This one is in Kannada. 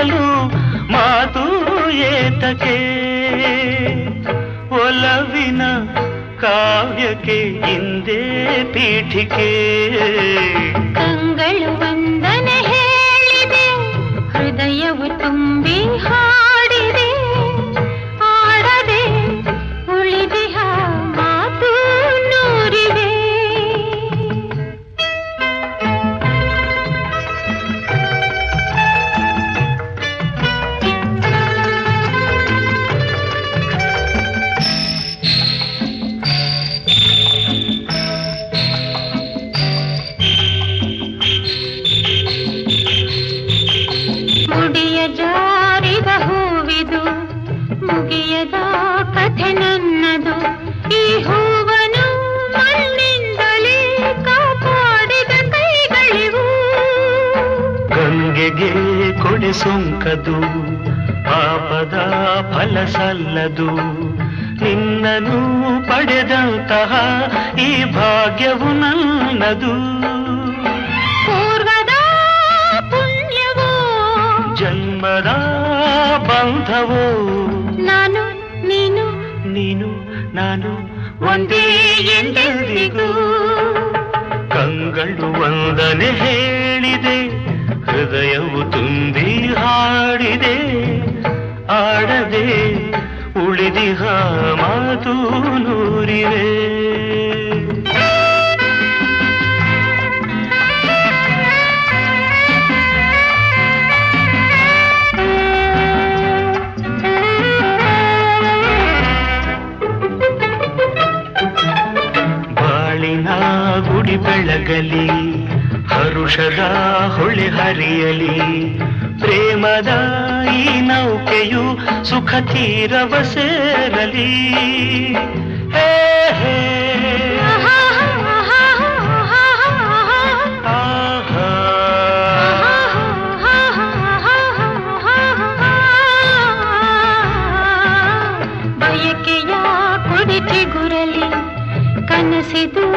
ಮೊದಲು ಮಾತು ಏತಕ್ಕೆ ಒಲವಿನ ಕಾವ್ಯಕ್ಕೆ ಹಿಂದೆ ಪೀಠಿಕೆ ಕಂಗಳು ವಂದನೆ ಹೇಳಿದೆ ಹೃದಯವು ತುಂಬಿ ಹಾಡಿದೆ ಆಡದೆ ಉಳಿದಿಹ ಮಾತು ನೂರಿದೆ ಮುಡಿಯ ಜಾರಿದ ಹೂವಿದು ಮುಗಿಯದ ಕಥೆ ನನ್ನದು ಈ ಹೂವನು ಮಣ್ಣಿಂದಲೇ ಕಾಪಾಡಿದ ಕೈಗಳಿವು ಗಂಗೆಗೆ ಕೊಡೆ ಸೊಂಕದು ಪಾಪದ ಫಲ ಸಲ್ಲದು ನಿನ್ನನು ಪಡೆದಂತಹ ಈ ಭಾಗ್ಯವು ನನ್ನದು ಪೂರ್ವದ ಪುಣ್ಯವು ಜನ್ಮದ ಬಂಧವು ನಾನು ನೀನು ನೀನು ನಾನು ಒಂದೇ ಎಂದೆಂದಿಗೂ ಕಂಗಳು ಒಂದನೆ ಹೇಳಿದೆ ಹೃದಯವು ತುಂಬಿ ಹಾಡಿದೆ ಆಡದೆ ಉಳಿದಿಹ ಮಾತು ನೂರಿವೆ ಬಾಳಿನ ಗುಡಿ ಬೆಳಗಲಿ ಹರುಷದ ಹೊಳೆ ಹರಿಯಲಿ ಪ್ರೇಮದ ಈ ನೌಕೆಯು ಸುಖ ತೀರವ ಸೇರಲಿ ಹೇ ಹೇ ಆಹಾ ಬಯಕೆಯ ಕುಡಿಚಿ ಗುರಲಿ ಕನಸಿದು